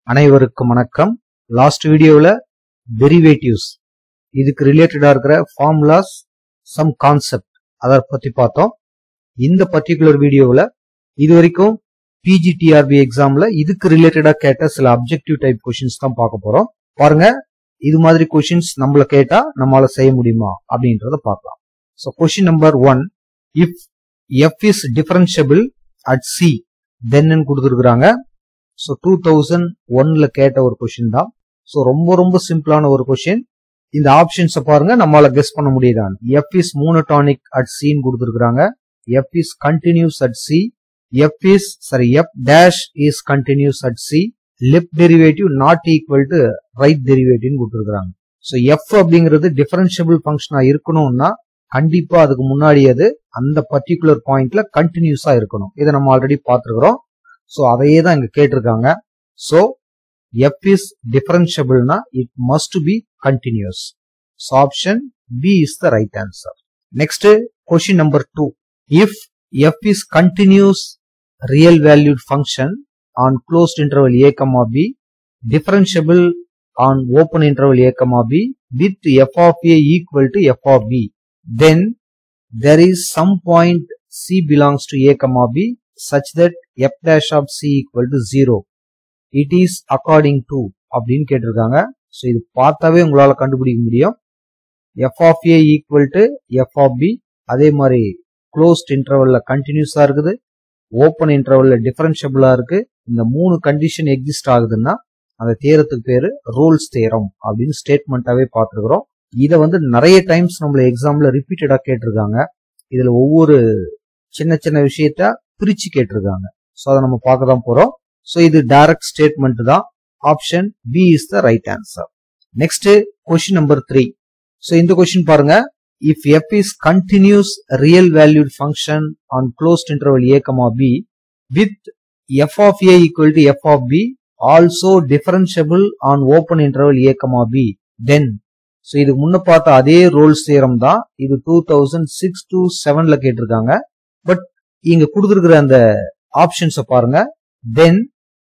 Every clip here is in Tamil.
அனைவருக்கும் வணக்கம் லாஸ்ட் வீடியோவில் டெரிவேட்டிவ்ஸ் இதுக்கு ரிலேட்டடா இருக்கிற ஃபார்முலாஸ் சம் கான்செப்ட் அதை பத்தி பார்த்தோம் இந்த பர்டிகுலர் வீடியோவில் இது வரைக்கும் பிஜிடிஆர்பி எக்ஸாம்ல இதுக்கு ரிலேட்டடா கேட்ட சில அப்ஜெக்டிவ் டைப் கொஷின்ஸ் தான் பார்க்க போறோம் பாருங்க இது மாதிரி கொஷின்ஸ் நம்மள கேட்டா நம்மளால செய்ய முடியுமா அப்படின்றத பார்க்கலாம் so question number one if f is differentiable at c தென்னு கொடுத்துருக்குறாங்க ஸோ டூ தௌசண்ட் ஒன்ல கேட்ட ஒரு கொஷின் தான் ஸோ ரொம்ப ரொம்ப சிம்பிளான ஒரு கொஷின் இந்த ஆப்ஷன்ஸை பாருங்க நம்மளால கெஸ் பண்ண முடியுதான் எஃப் இஸ் மோனோடானிக் அட் சின்னு கொடுத்துருக்காங்க f is continuous at c f is sorry f dash is continuous at c left derivative not equal to right derivative கொடுத்துருக்காங்க ஸோ எஃப் அப்படிங்கிறது டிஃபரன்ஷியபிள் ஃபங்க்ஷனா இருக்கணும்னா கண்டிப்பா அதுக்கு முன்னாடி அது அந்த பர்டிகுலர் பாயிண்ட்ல கண்டினியூஸா இருக்கணும் இதை நம்ம ஆல்ரெடி பார்த்துருக்கிறோம் ஸோ அதையே தான் இங்க கேட்டிருக்காங்க ஸோ எஃப் இஸ் டிஃபரன்ஷியபிள்னா it must be continuous so option B is the right answer next question number two if f is continuous real valued function on closed interval a comma b differentiable on open interval a comma b with f of a equal to f of b then there is some point c belongs to a comma b such that f dash of c equal to 0 it is according to அப்படின்னு கேட்டிருக்காங்க ஸோ இது பார்த்தாவே உங்களால கண்டுபிடிக்க முடியும் f of a equal to f of b அதே மாதிரி க்ளோஸ்ட் இன்டர்வல்ல கண்டினியூஸா இருக்குது ஓப்பன் இன்டர்வல்ல டிஃபரன்ஷியபிளா இருக்கு இந்த மூணு கண்டிஷன் எக்ஸிஸ்ட் ஆகுதுன்னா அந்த தேரத்துக்கு பேரு ரூல்ஸ் தேரம் அப்படின்னு ஸ்டேட்மெண்ட்டாவே பார்த்துருக்குறோம் இதை வந்து நிறைய டைம்ஸ் நம்மள எக்ஸாம்ல ரிப்பீட்டடா கேட்டிருக்காங்க இதுல ஒவ்வொரு சின்ன சின்ன விஷயத்த பிரிச்சு கேட்டிருக்காங்க ஸோ அதை நம்ம பார்க்க தான் போறோம் ஸோ இது டைரக்ட் ஸ்டேட்மெண்ட் தான் option B is the right answer next question number three so இந்த கொஸ்டின் பாருங்க if f is continuous real valued function on closed interval a comma b with f of a equal to f of b also differentiable on open interval a comma b then so இதுக்கு முன்ன பார்த்த அதே ரோல்ஸ் தேரம் தான் இது டூ தௌசண்ட் சிக்ஸ் டு செவன்ல கேட்டிருக்காங்க பட் இங்க கொடுத்துருக்கிற அந்த ஆப்ஷன்ஸை பாருங்க then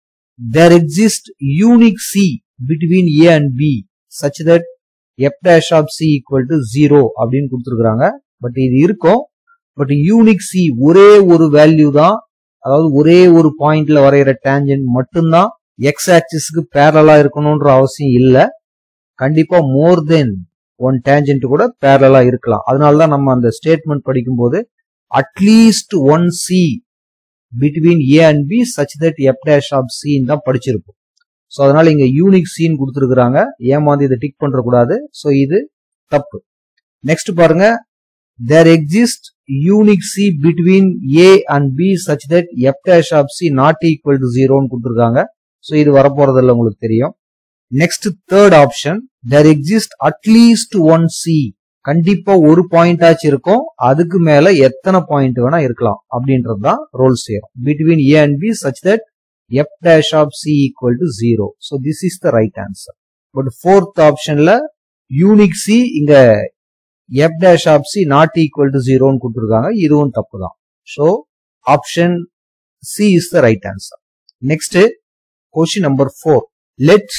there exist unique c between a and b such that f dash of c equal to zero அப்படின்னு கொடுத்துருக்காங்க பட் இது இருக்கும் பட் யூனிக் சி ஒரே ஒரு வேல்யூ தான் அதாவது ஒரே ஒரு பாயிண்ட்ல வரைகிற டேஞ்சன்ட் மட்டும்தான் எக்ஸ் ஆக்சிஸ்க்கு பேரலா இருக்கணும்ன்ற அவசியம் இல்லை கண்டிப்பா மோர் தென் ஒன் டேஞ்சன்ட் கூட பேரலா இருக்கலாம் அதனாலதான் நம்ம அந்த ஸ்டேட்மெண்ட் படிக்கும்போது at least one c between a and b such that f dash of சின்னு தான் படிச்சிருப்போம் ஸோ அதனால இங்க யூனிக் சீன் கொடுத்துருக்காங்க ஏமாந்து இதை டிக் பண்ற கூடாது ஸோ இது தப்பு நெக்ஸ்ட் பாருங்க there exist unique c between a and b such that f dash of c not equal to ஜீரோன்னு கொடுத்துருக்காங்க ஸோ இது வரப்போறதில்ல உங்களுக்கு தெரியும் next third option there exist at least one c கண்டிப்பா ஒரு பாயிண்ட் ஆச்சு இருக்கும் அதுக்கு மேல எத்தனை பாயிண்ட் வேணா இருக்கலாம் அப்படின்றது தான் ரோல் சேரும் between a and b such that f dash of c equal to zero so this is the right answer but fourth ஆப்ஷன்ல யூனிக் சி இங்க f dash of c not equal to ஜீரோன்னு கொடுத்துருக்காங்க இதுவும் தப்பு தான் so option C is the right answer next question number four let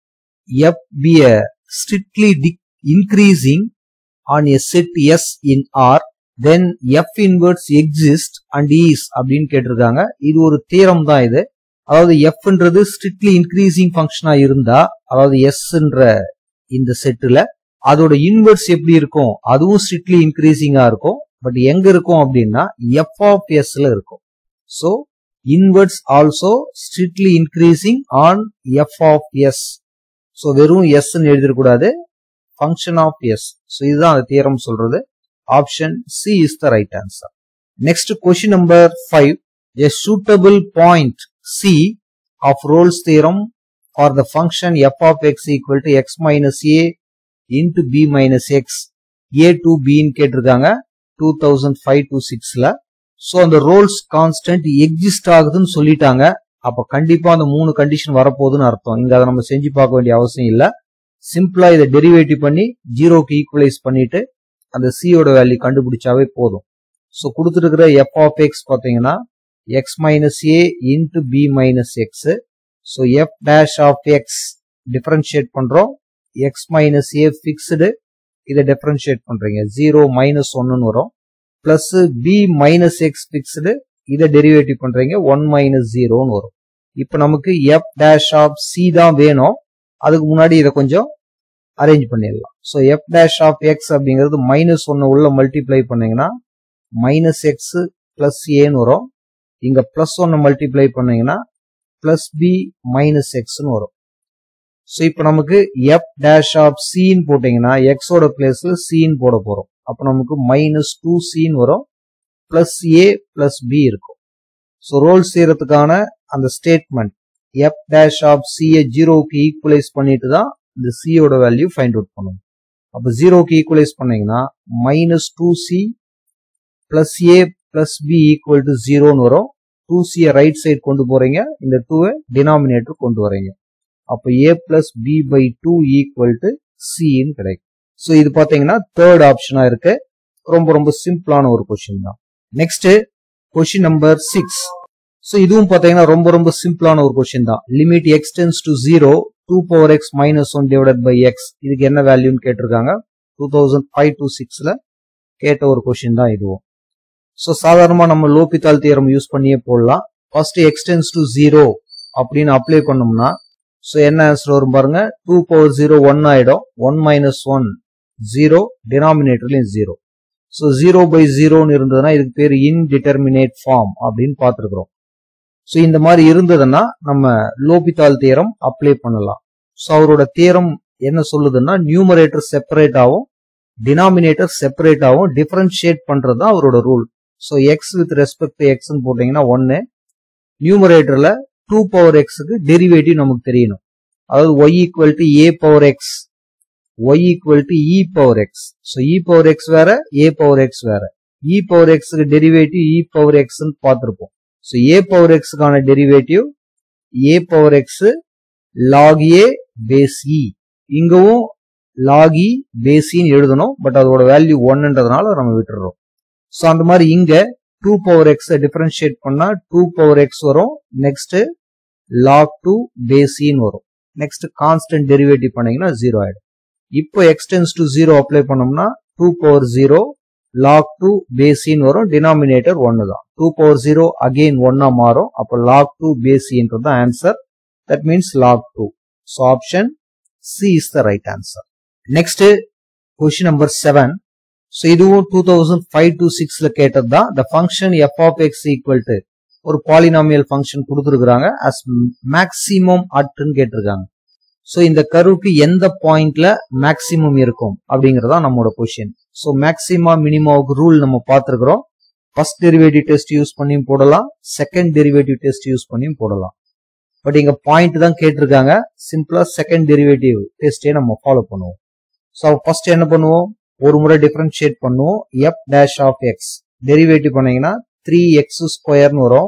f be a strictly increasing on a set S in R then f inverse exist and is அப்படின்னு கேட்டிருக்காங்க இது ஒரு தீரம் தான் இது அதாவது fன்றது ஸ்ட்ரிக்ட்லி இன்க்ரீசிங் ஃபங்க்ஷனா இருந்தா அதாவது எஸ்ன்ற இந்த செட்டுல அதோட இன்வெர்ஸ் எப்படி இருக்கும் அதுவும் ஸ்ட்ரிக்ட்லி இன்க்ரீசிங்கா இருக்கும் பட் எங்க இருக்கும் அப்படின்னா எஃப் ஆஃப் எஸ்ல இருக்கும் so inverse also strictly increasing on f of s so வெறும் எஸ்ன்னு எழுதிடக்கூடாது ஃபங்க்ஷன் ஆஃப் எஸ் ஸோ இதுதான் அந்த தியரம் சொல்றது option C is the right answer next question number five a suitable point c of Rolle's theorem for the function f of x equal to x minus a into b minus x a to பின்னு கேட்டிருக்காங்க டூ தௌசண்ட் ஃபைவ் டு சிக்ஸ்ல ஸோ அந்த ரோல்ஸ் கான்ஸ்டன்ட் எக்ஸிஸ்ட் ஆகுதுன்னு சொல்லிட்டாங்க அப்ப கண்டிப்பா அந்த மூணு கண்டிஷன் வரப்போகுதுன்னு அர்த்தம் இங்க அதை நம்ம செஞ்சு பார்க்க வேண்டிய அவசியம் இல்ல சிம்பிளா இதை டெரிவேட்டிவ் பண்ணி ஜீரோக்கு ஈக்குவலைஸ் பண்ணிட்டு அந்த சியோட வேல்யூ கண்டுபிடிச்சாவே போதும் ஸோ கொடுத்துருக்கிற எஃப் ஆஃப் எக்ஸ் பார்த்தீங்கன்னா x minus a into b minus x so f dash of x differentiate பண்றோம் எக்ஸ் மைனஸ் ஏ ஃபிக்ஸ்டு இதை டிஃபரன்ஷியேட் பண்றீங்க ஜீரோ மைனஸ் ஒன்னு வரும் plus b minus x fixed இதை டெரிவேட்டிவ் பண்றீங்க ஒன் மைனஸ் ஜீரோன்னு வரும் இப்போ நமக்கு எஃப் டேஷ் ஆஃப் சி தான் வேணும் அதுக்கு முன்னாடி இதை கொஞ்சம் அரேஞ்ச் பண்ணிடலாம் so f dash of x அப்படிங்கிறது மைனஸ் ஒன்று உள்ள மல்டிப்ளை பண்ணீங்கன்னா மைனஸ் எக்ஸ் பிளஸ் ஏன்னு வரும் இங்க பிளஸ் ஒன்னு மல்டிப்ளை பண்ணீங்கன்னா பிளஸ் பி மைனஸ் எக்ஸ்னு வரும் ஸோ இப்போ நமக்கு எஃப் டேஷ் ஆஃப் சின்னு போட்டீங்கன்னா எக்ஸோட பிளேஸ்ல சின்னு போட போறோம் அப்போ நமக்கு மைனஸ் டூ சின்னு வரும் பிளஸ் ஏ பிளஸ் பி இருக்கும் ஸோ ரோல் செய்யறதுக்கான அந்த ஸ்டேட்மெண்ட் எஃப் டேஷ் ஆஃப் சியை ஜீரோவுக்கு ஈக்குவலைஸ் பண்ணிட்டு தான் இந்த சியோட வேல்யூ ஃபைண்ட் அவுட் பண்ணணும் அப்போ ஜீரோக்கு ஈக்குவலைஸ் பண்ணீங்கன்னா minus two c plus a plus b equal to ஜீரோன்னு வரும் டூ சியை ரைட் சைடு கொண்டு போறீங்க இந்த டூவை டினாமினேட்டர் கொண்டு வரீங்க அப்போ a plus b by two equal to சின்னு கிடைக்கும் ஸோ இது பார்த்தீங்கன்னா தேர்ட் ஆப்ஷனா இருக்கு ரொம்ப ரொம்ப சிம்பிளான ஒரு கொஸ்டின் தான் next question number six so இதுவும் பார்த்தீங்கன்னா ரொம்ப ரொம்ப சிம்பிளான ஒரு கொஸ்டின் தான் limit x tends to zero two power x minus one divided by x இதுக்கு என்ன வேல்யூன்னு கேட்டிருக்காங்க டூ தௌசண்ட் ஃபைவ் டூ சிக்ஸ்ல கேட்ட ஒரு கொஸ்டின் தான் இதுவும் ஸோ சாதாரணமாக நம்ம லோபித்தால் தியரம் யூஸ் பண்ணியே போடலாம் ஃபர்ஸ்ட் எக்ஸ்டென்ஸ் டு ஜீரோ அப்படின்னு அப்ளை பண்ணோம்னா ஸோ என்ன ஆன்சர் வரும் பாருங்க டூ பவர் ஜீரோ ஒன் ஆயிடும் ஒன் மைனஸ் ஒன் ஜீரோ டினாமினேட்டர்லையும் ஜீரோ ஸோ ஜீரோ பை ஜீரோன்னு இருந்ததுன்னா இதுக்கு பேர் இன்டிட்டர்மினேட் ஃபார்ம் அப்படின்னு பார்த்துருக்குறோம் ஸோ இந்த மாதிரி இருந்ததுன்னா நம்ம லோபித்தால் தியரம் அப்ளை பண்ணலாம் ஸோ அவரோட தியரம் என்ன சொல்லுதுன்னா நியூமரேட்டர் செப்பரேட் ஆகும் டினாமினேட்டர் செப்பரேட் ஆகும் டிஃபரன்ஷியேட் பண்றது தான் அவரோட rule so x with respect to எக்ஸ்ன்னு போட்டீங்கன்னா ஒன்னு நியூமரேட்டர்ல டூ பவர் எக்ஸுக்கு டெரிவேட்டிவ் நமக்கு தெரியணும் அதாவது y equal to a power x y equal to e power x so e power x வேற ஏ பவர் எக்ஸ் வேற இ பவர் எக்ஸுக்கு டெரிவேட்டிவ் இ பவர் எக்ஸ்ன்னு பார்த்துருப்போம் ஸோ ஏ பவர் எக்ஸுக்கான derivative a power x log a base e இங்கவும் லாக் இ பேசின்னு எழுதணும் பட் அதோட வேல்யூ ஒன்னுன்றதுனால நம்ம விட்டுறோம் ஸோ அந்த மாதிரி இங்க டூ பவர் எக்ஸ் டிஃபரன்ஷியேட் பண்ணா டூ பவர் எக்ஸ் வரும் நெக்ஸ்ட் லாக் டூ பேசின்னு வரும் நெக்ஸ்ட் கான்ஸ்டன்ட் டெரிவேட்டிவ் பண்ணீங்கன்னா ஜீரோ ஆயிடும் இப்போ எக்ஸ்டென்ஸ் டு ஜீரோ அப்ளை பண்ணோம்னா two power zero log two பேசின்னு வரும் டினாமினேட்டர் ஒன்னு தான் டூ பவர் ஜீரோ அகெயின் ஒன்னா மாறும் அப்போ லாக் டூ பேசின்றது தான் answer that means log two so option C is the right answer next question number seven so இதுவும் டூ தௌசண்ட் ஃபைவ் டு சிக்ஸ்ல கேட்டது தான் the function f of x equal to ஒரு பாலினாமியல் ஃபங்க்ஷன் கொடுத்துருக்காங்க அஸ் மேக்சிமம் அட்னு கேட்டிருக்காங்க ஸோ இந்த கருவுக்கு எந்த பாயிண்ட்ல மேக்சிமம் இருக்கும் அப்படிங்கறதா நம்மளோட கொஸ்டின் ஸோ மேக்சிமா மினிமாவுக்கு ரூல் நம்ம பார்த்துருக்கிறோம் ஃபர்ஸ்ட் டெரிவேட்டிவ் டெஸ்ட் யூஸ் பண்ணியும் போடலாம் செகண்ட் டெரிவேட்டிவ் டெஸ்ட் யூஸ் பண்ணியும் போடலாம் பட் இங்க பாயிண்ட் தான் கேட்டிருக்காங்க சிம்பிளா செகண்ட் டெரிவேட்டிவ் டெஸ்டே நம்ம ஃபாலோ பண்ணுவோம் ஸோ ஃபர்ஸ்ட் என்ன பண்ணுவோம் ஒரு முறை டிஃபரன்ஷியேட் பண்ணுவோம் f dash of x derivative பண்ணீங்கன்னா த்ரீ எக்ஸ் ஸ்கொயர்னு வரும்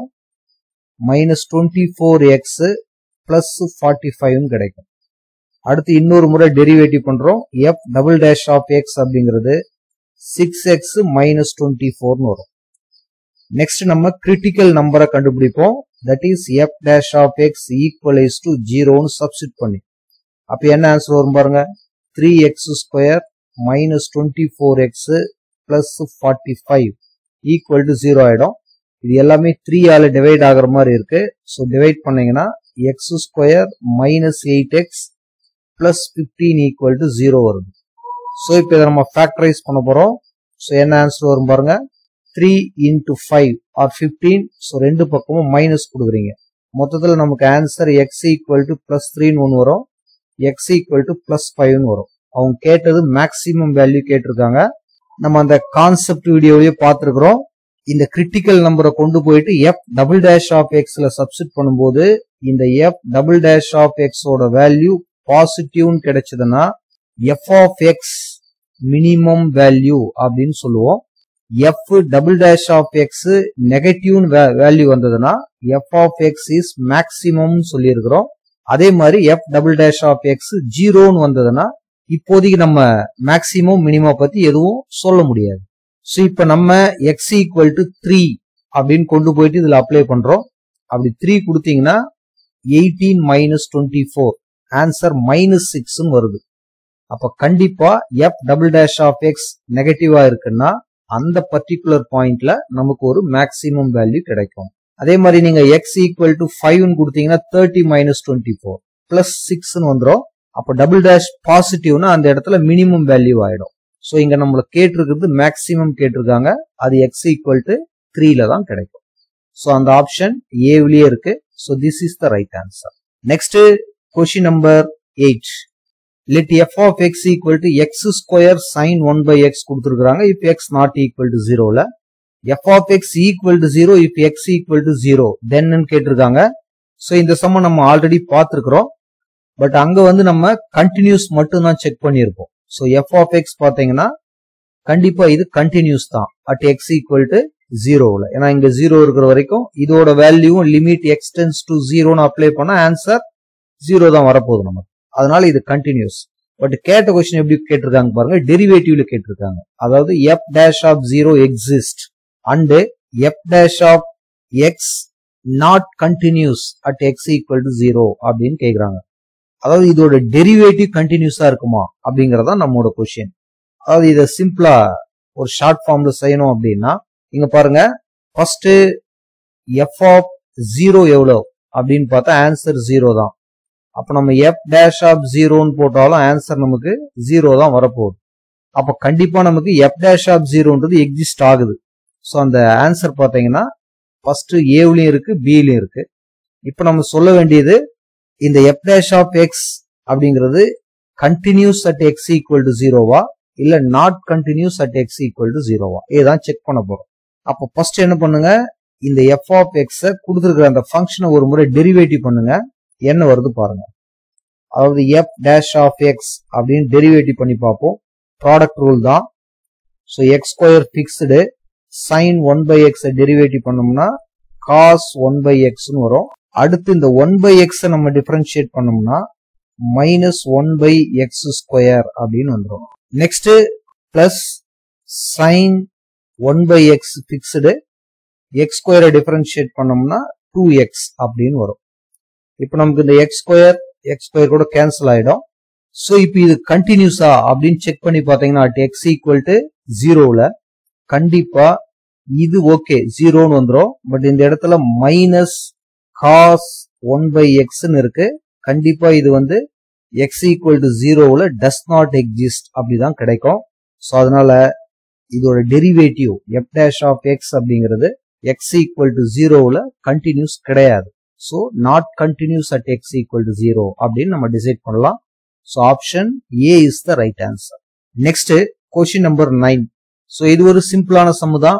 minus twenty four x plus forty ஃபைவ்னு கிடைக்கும் அடுத்து இன்னொரு முறை டெரிவேட்டிவ் பண்றோம் f double dash of x அப்படிங்கிறது சிக்ஸ் எக்ஸ் மைனஸ் டுவெண்ட்டி ஃபோர்னு வரும் நெக்ஸ்ட் நம்ம கிரிட்டிக்கல் நம்பரை கண்டுபிடிப்போம் that is f dash of x equals to ஜீரோன்னு சப்ஸ்டிட் பண்ணி அப்ப என்ன ஆன்சர் வரும் பாருங்க three x square minus twenty four x plus forty five equal to zero ஆயிடும் இது எல்லாமே த்ரீ ஆல டிவைட் ஆகுற மாதிரி இருக்கு ஸோ டிவைட் பண்ணீங்கன்னா x square minus eight x plus fifteen equal to zero வருது ஸோ இப்போ இதை நம்ம ஃபேக்டரைஸ் பண்ண போறோம் ஸோ என்ன ஆன்சர் வரும் பாருங்க three into five are fifteen so ரெண்டு பக்கமும் மைனஸ் கொடுக்குறீங்க மொத்தத்தில் நமக்கு answer x equal to plus த்ரீன்னு ஒன்று வரும் எக்ஸ் ஈக்குவல் டு பிளஸ் ஃபைவ்னு வரும் அவங்க கேட்டது மேக்சிமம் வேல்யூ கேட்டிருக்காங்க நம்ம அந்த கான்செப்ட் வீடியோலயே பார்த்துருக்குறோம் இந்த கிரிட்டிக்கல் நம்பரை கொண்டு போயிட்டு எஃப் டபுள் டேஷ் ஆஃப் எக்ஸ்ல சப்ஸ்டிட் பண்ணும்போது இந்த எஃப் டபுள் டேஷ் ஆஃப் எக்ஸோட வேல்யூ பாசிட்டிவ்னு கிடைச்சதுன்னா f of x minimum value அப்படின்னு சொல்லுவோம் f double dash of x negative value வந்ததுன்னா f of x is maximum சொல்லியிருக்கிறோம் அதே மாதிரி f double dash of x ஜீரோன்னு வந்ததுன்னா இப்போதைக்கு நம்ம மேக்சிமம் மினிமம் பத்தி எதுவும் சொல்ல முடியாது ஸோ இப்போ நம்ம எக்ஸ் ஈக்குவல் டு த்ரீ அப்படின்னு கொண்டு போயிட்டு இதுல அப்ளை பண்றோம் அப்படி த்ரீ கொடுத்தீங்கன்னா eighteen minus twenty four answer minus சிக்ஸ்னு வருது அப்ப கண்டிப்பா f double dash of x நெகட்டிவா இருக்குன்னா அந்த பர்டிகுலர் பாயிண்ட்ல நமக்கு ஒரு மேக்சிமம் வேல்யூ கிடைக்கும் அதே மாதிரி நீங்க எக்ஸ் ஈக்குவல் டு ஃபைவ்னு கொடுத்தீங்கன்னா thirty minus twenty four plus சிக்ஸ்னு வந்துடும் அப்போ டபுள் டேஷ் பாசிட்டிவ்னா அந்த இடத்துல மினிமம் வேல்யூ ஆயிடும் ஸோ இங்க நம்மள கேட்டிருக்கிறது மேக்சிமம் கேட்டிருக்காங்க அது எக்ஸ் ஈக்குவல் டு த்ரீல தான் கிடைக்கும் ஸோ அந்த ஆப்ஷன் ஏவிலேயே இருக்கு so this is the right answer next question number eight let f of x equal to x square sine one by x கொடுத்துருக்காங்க if x not equal to ஜீரோல f of x equal to zero if x equal to zero தென்னு கேட்டிருக்காங்க ஸோ இந்த சம்ம நம்ம ஆல்ரெடி பார்த்துருக்குறோம் பட் அங்க வந்து நம்ம கண்டினியூஸ் மட்டும் தான் செக் பண்ணியிருப்போம் ஸோ எஃப் ஆஃப் எக்ஸ் பார்த்தீங்கன்னா கண்டிப்பா இது கண்டினியூஸ் தான் அட் எக்ஸ் ஈக்குவல் டு ஜீரோவில் ஏன்னா இங்க ஜீரோ இருக்கிற வரைக்கும் இதோட வேல்யூவும் லிமிட் எக்ஸ்டென்ஸ் டு ஜீரோன்னு அப்ளை பண்ணா ஆன்சர் ஜீரோ தான் வரப்போகுது நமக்கு அதனால இது கண்டினியூஸ் பட் கேட்ட கொஸ்டின் எப்படி கேட்டிருக்காங்க பாருங்க டெரிவேட்டிவ்ல கேட்டிருக்காங்க அதாவது f dash of zero exist and f dash of x not continuous at x equal to zero அப்படின்னு கேக்குறாங்க அதாவது இதோட டெரிவேட்டிவ் கண்டினியூஸா இருக்குமா அப்படிங்கறதா நம்மளோட கொஸ்டின் அதாவது இதை சிம்பிளா ஒரு ஷார்ட் ஃபார்ம்ல செய்யணும் அப்படின்னா இங்க பாருங்க ஃபர்ஸ்ட் எஃப் ஆஃப் ஜீரோ எவ்வளோ அப்படின்னு பார்த்தா ஆன்சர் ஜீரோ தான் அப்ப நம்ம எஃப் டேஷ் ஆஃப் ஜீரோன்னு போட்டாலும் ஆன்சர் நமக்கு ஜீரோ தான் வரப்போகுது அப்ப கண்டிப்பா நமக்கு எஃப் டேஷ் ஆஃப் ஜீரோன்றது எக்ஸிஸ்ட் ஆகுது ஸோ அந்த ஆன்சர் பார்த்தீங்கன்னா ஃபர்ஸ்ட் ஏவ்லயும் இருக்கு பிலையும் இருக்கு இப்போ நம்ம சொல்ல வேண்டியது இந்த எஃப் டேஷ் ஆஃப் எக்ஸ் அப்படிங்கிறது continuous at x equal to ஜீரோவா இல்ல not continuous at x equal to ஜீரோவா இதுதான் செக் பண்ண போறோம் அப்போ ஃபர்ஸ்ட் என்ன பண்ணுங்க இந்த எஃப் ஆஃப் எக்ஸ கொடுத்துருக்கிற அந்த ஃபங்க்ஷனை ஒரு முறை டெரிவேட்டிவ் பண்ணுங்க என்ன வருது பாருங்க அதாவது எஃப் டேஷ் ஆஃப் எக்ஸ் அப்படின்னு டெரிவேட்டிவ் பண்ணி பார்ப்போம் ப்ராடக்ட் ரூல் தான் so x square fixed sine one by x derivative பண்ணோம்னா காஸ் ஒன் பை எக்ஸ்னு வரும் அடுத்து இந்த ஒன் பை எக்ஸ் நம்ம டிஃபரன்ஷியேட் பண்ணோம்னா minus one by x square அப்படின்னு வந்துடும் next plus sine one by x fixed x ஸ்கொயரை டிஃபரன்ஷியேட் பண்ணோம்னா டூ எக்ஸ் அப்படின்னு வரும் இப்போ நமக்கு இந்த எக்ஸ் ஸ்கொயர் எக்ஸ் ஸ்கொயர் கூட கேன்சல் ஆயிடும் ஸோ இப்போ இது கண்டினியூஸா அப்படின்னு செக் பண்ணி பார்த்தீங்கன்னா அட் எக்ஸ் ஈக்குவல் டு ஜீரோவில் கண்டிப்பா இது ஓகே ஜீரோன்னு வந்துடும் பட் இந்த இடத்துல மைனஸ் காஸ் ஒன் பை எக்ஸ்ன்னு இருக்கு கண்டிப்பா இது வந்து எக்ஸ் ஈக்குவல் டு ஜீரோவில் டஸ் நாட் எக்ஸிஸ்ட் அப்படிதான் கிடைக்கும் ஸோ அதனால இதோட derivative f dash of x அப்படிங்கிறது எக்ஸ் ஈக்குவல் டு ஜீரோவில் கண்டினியூஸ் கிடையாது so not continuous at x equal to zero அப்படின்னு நம்ம டிசைட் பண்ணலாம் so option A is the right answer next question number nine so இது ஒரு சிம்பிளான சம்மு தான்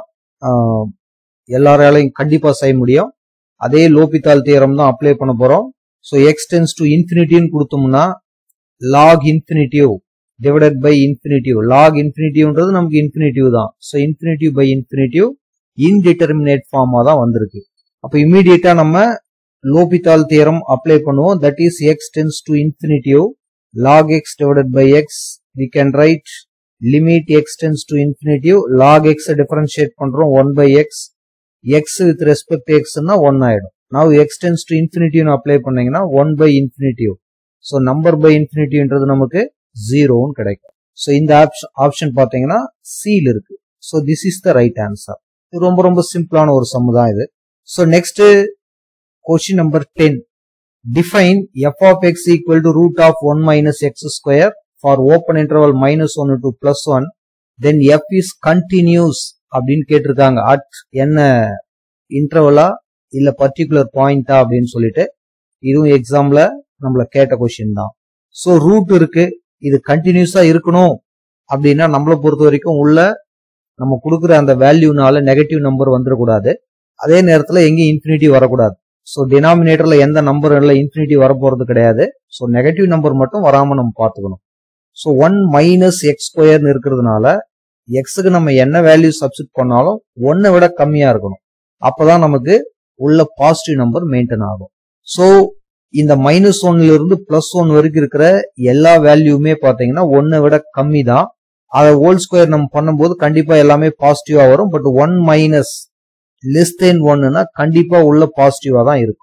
எல்லாராலையும் கண்டிப்பா செய்ய முடியும் அதே லோபித்தால் தியரம் தான் அப்ளை பண்ண போறோம் ஸோ எக்ஸ் டென்ஸ் டு இன்ஃபினிட்டின்னு கொடுத்தோம்னா log infinitive divided by infinitive log இன்ஃபினிட்டிவ்ன்றது நமக்கு இன்ஃபினிட்டிவ் தான் so infinitive by infinitive indeterminate ஃபார்மா தான் வந்திருக்கு அப்போ இம்மீடியட்டா நம்ம லோபித்தால் தியரம் அப்ளை பண்ணுவோம் that is x tends to infinitive log x divided by x we can write limit x tends to infinitive log x differentiate பண்றோம் 1 by x x with respect to x னா 1 ஆயிடும் now x tends to infinity னு அப்ளை பண்ணீங்கன்னா 1 by infinitive so number by infinityன்றது நமக்கு 0 னு கிடைக்கும் so இந்த ஆப்ஷன் பாத்தீங்கன்னா C ல இருக்கு so this is the right answer இது ரொம்ப ரொம்ப சிம்பிளான ஒரு சம் இது so next question number 10 define f of x equal to root of 1 minus x square for open interval minus 1 to plus 1 then f is continuous அப்படின்னு கேட்டிருக்காங்க அட் என்ன இன்டர்வலா இல்ல பர்டிகுலர் பாயிண்டா அப்படின்னு சொல்லிட்டு இதுவும் எக்ஸாம்ல நம்மள கேட்ட கொஸ்டின் தான் ஸோ ரூட் இருக்கு இது கண்டினியூஸா இருக்கணும் அப்படின்னா நம்மளை பொறுத்த வரைக்கும் உள்ள நம்ம கொடுக்குற அந்த வேல்யூனால நெகட்டிவ் நம்பர் வந்துடக்கூடாது அதே நேரத்துல எங்கேயும் இன்ஃபினிட்டி வரக்கூடாது ஸோ டினாமினேட்டர்ல எந்த நம்பர் இல்லை இன்ஃபினிட்டி வரப்போறது கிடையாது ஸோ நெகட்டிவ் நம்பர் மட்டும் வராம நம்ம பார்த்துக்கணும் ஸோ ஒன் மைனஸ் எக்ஸ் ஸ்கொயர்னு இருக்கிறதுனால எக்ஸுக்கு நம்ம என்ன வேல்யூ சப்ஸ்டிட் பண்ணாலும் ஒன்னை விட கம்மியா இருக்கணும் அப்பதான் நமக்கு உள்ள பாசிட்டிவ் நம்பர் மெயின்டைன் ஆகும் ஸோ இந்த மைனஸ் ஒன்ல இருந்து பிளஸ் ஒன் வரைக்கும் இருக்கிற எல்லா வேல்யூமே பாத்தீங்கன்னா ஒன்னை விட கம்மி தான் அதை ஹோல் ஸ்கொயர் நம்ம பண்ணும்போது கண்டிப்பா எல்லாமே பாசிட்டிவா வரும் but one minus less than ஒன்னுனா கண்டிப்பா உள்ள பாசிட்டிவா தான் இருக்கும்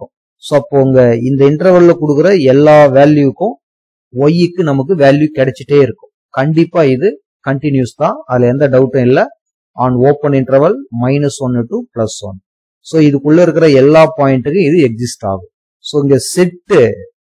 ஸோ அப்போ உங்க இந்த இன்டர்வல்ல கொடுக்குற எல்லா வேல்யூக்கும் ஒய்க்கு நமக்கு வேல்யூ கிடைச்சிட்டே இருக்கும் கண்டிப்பா இது கண்டினியூஸ் தான் அதுல எந்த டவுட்டும் இல்லை ஆன் ஓப்பன் இன்டர்வல் மைனஸ் ஒன்னு டு பிளஸ் ஒன் ஸோ இதுக்குள்ள இருக்கிற எல்லா பாயிண்ட்டுக்கும் இது எக்ஸிஸ்ட் ஆகும் ஸோ இங்க செட்டு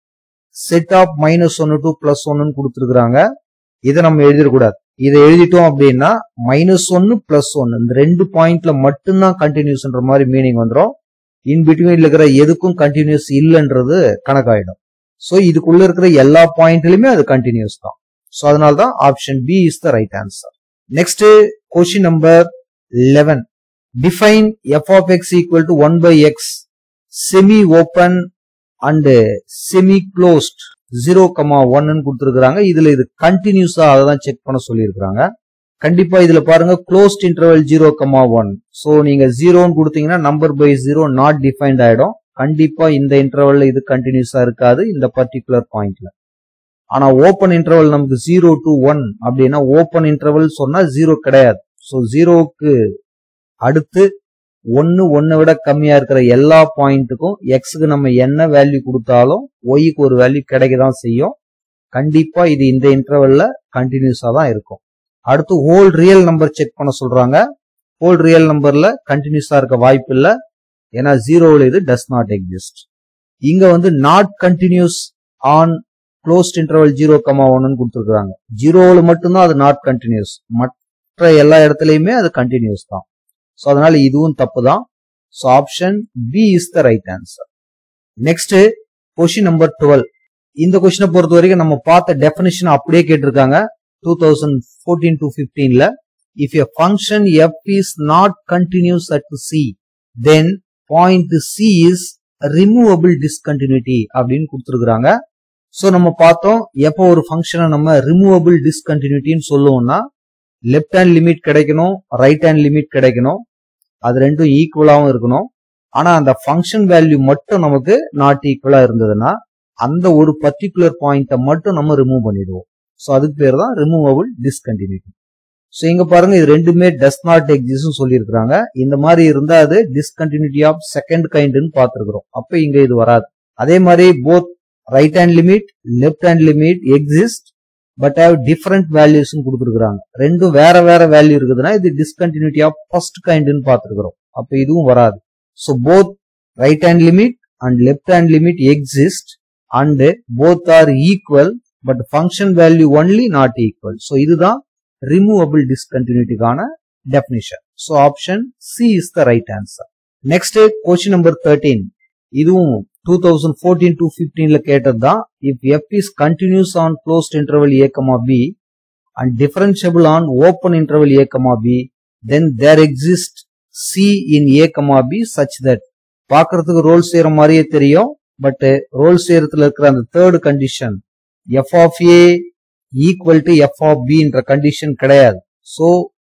செட் ஆஃப் மைனஸ் ஒன்னு டு பிளஸ் ஒன்னு கொடுத்துருக்காங்க இதை நம்ம எழுதிடக்கூடாது இதை எழுதிட்டோம் அப்படின்னா மைனஸ் ஒன்னு பிளஸ் ஒன்னு இந்த ரெண்டு பாயிண்ட்ல மட்டும்தான் கண்டினியூஸ்ன்ற மாதிரி மீனிங் வந்துடும் இன் பிட்வீன்ல இருக்கிற எதுக்கும் கண்டினியூஸ் இல்லைன்றது கணக்காயிடும் ஸோ இதுக்குள்ள இருக்கிற எல்லா பாயிண்ட்லயுமே அது கண்டினியூஸ் தான் ஸோ அதனால தான் option B is the right answer next question number eleven define f of x equal to one by x semi open and semi closed zero comma ஒன்னு கொடுத்துருக்காங்க இதுல இது கண்டினியூஸா அதை தான் செக் பண்ண சொல்லியிருக்காங்க கண்டிப்பா இதுல பாருங்க closed interval zero comma one so நீங்க ஜீரோன்னு கொடுத்தீங்கன்னா number by zero not defined ஆயிடும் கண்டிப்பா இந்த இன்டர்வல்ல இது கண்டினியூஸா இருக்காது இந்த பர்டிகுலர் பாயிண்ட்ல ஆனா ஓப்பன் இன்டர்வல் நமக்கு ஜீரோ டு ஒன் அப்படின்னா ஓப்பன் இன்டர்வல் சொன்னா ஜீரோ கிடையாது ஸோ ஜீரோவுக்கு அடுத்து ஒன்னு ஒன்னை விட கம்மியா இருக்கிற எல்லா பாயிண்ட்டுக்கும் எக்ஸுக்கு நம்ம என்ன வேல்யூ கொடுத்தாலும் ஒய்க்கு ஒரு வேல்யூ கிடைக்க தான் செய்யும் கண்டிப்பா இது இந்த இன்டர்வல்ல கண்டினியூஸா தான் இருக்கும் அடுத்து ஹோல் ரியல் நம்பர் செக் பண்ண சொல்றாங்க ஹோல் ரியல் நம்பர்ல கண்டினியூஸா இருக்க வாய்ப்பு இல்லை ஏன்னா ஜீரோவில் இது டஸ் நாட் எக்ஸிஸ்ட் இங்க வந்து not continuous on closed interval zero comma ஒன்னு கொடுத்துருக்காங்க ஜீரோவில் மட்டும்தான் அது நாட் கண்டினியூஸ் மற்ற எல்லா இடத்துலயுமே அது கண்டினியூஸ் தான் ஸோ அதனால இதுவும் தப்பு தான் so option B is the right answer next question number twelve இந்த கொஸ்டினை பொறுத்த வரைக்கும் நம்ம பார்த்த டெபினிஷன் அப்படியே கேட்டிருக்காங்க டூ தௌசண்ட் ஃபோர்டீன் டு ஃபிஃப்டீன்ல if a function f is not continuous at c then point c is removable discontinuity அப்படின்னு கொடுத்துருக்காங்க ஸோ நம்ம பார்த்தோம் எப்போ ஒரு ஃபங்க்ஷனை நம்ம ரிமூவபிள் டிஸ்கண்டினியூட்டின்னு சொல்லுவோம்னா லெஃப்ட் ஹேண்ட் லிமிட் கிடைக்கணும் ரைட் ஹேண்ட் லிமிட் கிடைக்கணும் அது ரெண்டும் ஈக்குவலாகவும் இருக்கணும் ஆனா அந்த ஃபங்க்ஷன் வேல்யூ மட்டும் நமக்கு நாட் ஈக்குவலா இருந்ததுன்னா அந்த ஒரு பர்டிகுலர் பாயிண்ட்டை மட்டும் நம்ம ரிமூவ் பண்ணிடுவோம் ஸோ அதுக்கு பேர் தான் ரிமூவபிள் டிஸ்கண்டினியூட்டி ஸோ இங்க பாருங்க இது ரெண்டுமே டஸ் நாட் எக்ஸிஸ்ட் சொல்லியிருக்கிறாங்க இந்த மாதிரி இருந்தா அது டிஸ்கண்டினியூட்டி ஆஃப் செகண்ட் கைண்ட்னு பார்த்துருக்கிறோம் அப்போ இங்க இது வராது அதே மாதிரி both right hand limit left hand limit exist but have different values கொடுத்துருக்காங்க ரெண்டும் வேற வேற வேல்யூ இருக்குதுன்னா இது டிஸ்கண்டினியூட்டி ஆஃப் ஃபர்ஸ்ட் கைண்ட்னு பார்த்துருக்கிறோம் அப்போ இதுவும் வராது so both right hand limit and left hand limit exist and both are equal but function value only not equal so இதுதான் ரிமூவபிள் டிஸ்கண்டினியூட்டிக்கான definition so option C is the right answer next question number thirteen இதுவும் டூ தௌசண்ட் ஃபோர்டீன் டு ஃபிஃப்டீன்ல கேட்டது தான் if f is continuous on closed interval a comma b and differentiable on open interval a comma b then there exist c in a comma b such that பார்க்கறதுக்கு ரோல் செய்யற மாதிரியே தெரியும் பட் ரோல் செய்யறதுல இருக்கிற அந்த third condition f of a equal to f of பின்ற கண்டிஷன் கிடையாது ஸோ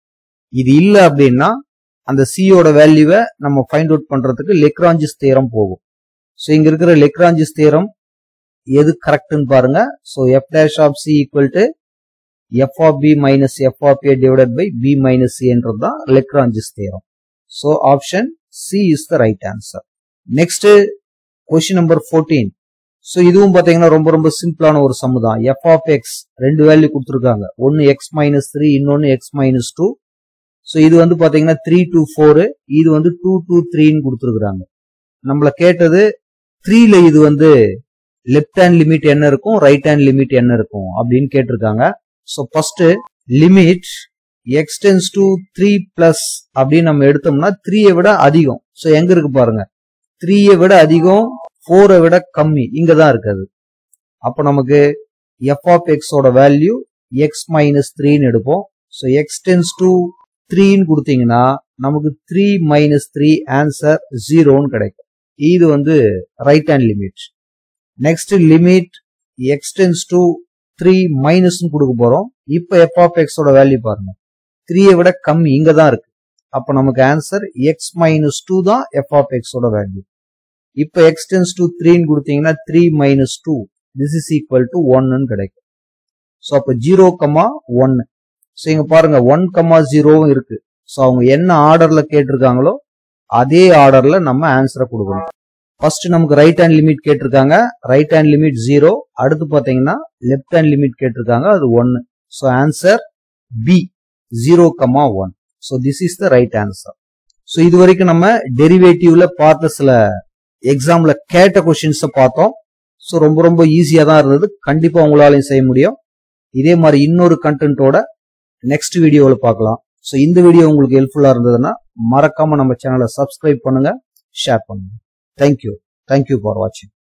இது இல்லை அப்படின்னா அந்த சியோட வேல்யூவை நம்ம ஃபைண்ட் அவுட் பண்றதுக்கு லெக்ராஞ்சிஸ் தேரம் போகும் ஸோ இங்க இருக்கிற லெக்ராஞ்சிஸ் தேரம் எது கரெக்ட்னு பாருங்க so f dash of c equal to f of b minus f of a divided by b minus ஏன்றது தான் Lagrange's theorem so option C is the right answer next question number fourteen so இதுவும் பார்த்தீங்கன்னா ரொம்ப ரொம்ப சிம்பிளான ஒரு சம்மு தான் எஃப் ஆஃப் எக்ஸ் ரெண்டு வேல்யூ கொடுத்துருக்காங்க ஒன்று எக்ஸ் மைனஸ் த்ரீ இன்னொன்று எக்ஸ் மைனஸ் டூ ஸோ இது வந்து பார்த்தீங்கன்னா த்ரீ டூ ஃபோரு இது வந்து டூ டூ த்ரீன்னு கொடுத்துருக்குறாங்க நம்மள கேட்டது த்ரீல இது வந்து லெஃப்ட் ஹேண்ட் லிமிட் என்ன இருக்கும் ரைட் ஹேண்ட் லிமிட் என்ன இருக்கும் அப்படின்னு கேட்டிருக்காங்க so first limit x tends to three plus அப்படின்னு நம்ம எடுத்தோம்னா த்ரீயை விட அதிகம் ஸோ எங்க இருக்கு பாருங்க த்ரீயை விட அதிகம் ஃபோரை விட கம்மி இங்க தான் இருக்குது அப்போ நமக்கு எஃப் ஆஃப் எக்ஸோட வேல்யூ எக்ஸ் மைனஸ் த்ரீன்னு எடுப்போம் ஸோ எக்ஸ்டென்ஸ் டு த்ரீன்னு கொடுத்தீங்கன்னா நமக்கு த்ரீ மைனஸ் த்ரீ ஆன்சர் ஜீரோன்னு கிடைக்கும் இது வந்து right hand limit next limit x tends to three மைனஸ்னு கொடுக்க போறோம் இப்போ எஃப் ஆஃப் எக்ஸோட வேல்யூ பாருங்க த்ரீயை விட கம்மி இங்க தான் இருக்கு அப்போ நமக்கு ஆன்சர் எக்ஸ் மைனஸ் டூ தான் எஃப் ஆஃப் எக்ஸோட வேல்யூ இப்போ எக்ஸ்டென்ஸ் டு த்ரீன்னு கொடுத்தீங்கன்னா three minus two this is equal to ஒன்னு கிடைக்கும் ஸோ அப்போ ஜீரோ கமா ஒன்னு ஸோ இங்க பாருங்க ஒன் கமா ஜீரோவும் இருக்கு ஸோ அவங்க என்ன ஆர்டர்ல கேட்டிருக்காங்களோ அதே ஆர்டர்ல நம்ம ஆன்சரை கொடுக்கணும் ஃபர்ஸ்ட் நமக்கு ரைட் ஹேண்ட் லிமிட் கேட்டிருக்காங்க ரைட் ஹேண்ட் லிமிட் ஜீரோ அடுத்து பாத்தீங்கன்னா லெஃப்ட் ஹேண்ட் லிமிட் கேட்டிருக்காங்க அது ஒன்னு so answer B zero comma one so this is the right answer so இது வரைக்கும் நம்ம டெரிவேட்டிவ்ல பார்த்த சில எக்ஸாம்ல கேட்ட கொஸ்டின்ஸை பார்த்தோம் ஸோ ரொம்ப ரொம்ப ஈஸியாக தான் இருந்தது கண்டிப்பா உங்களாலையும் செய்ய முடியும் இதே மாதிரி இன்னொரு கண்டென்ட்டோட நெக்ஸ்ட் வீடியோவில் பார்க்கலாம் ஸோ இந்த வீடியோ உங்களுக்கு ஹெல்ப்ஃபுல்லா இருந்ததுன்னா மறக்காம நம்ம சேனலை சப்ஸ்கிரைப் பண்ணுங்க ஷேர் பண்ணுங்க தேங்க்யூ தேங்க்யூ ஃபார் வாட்சிங்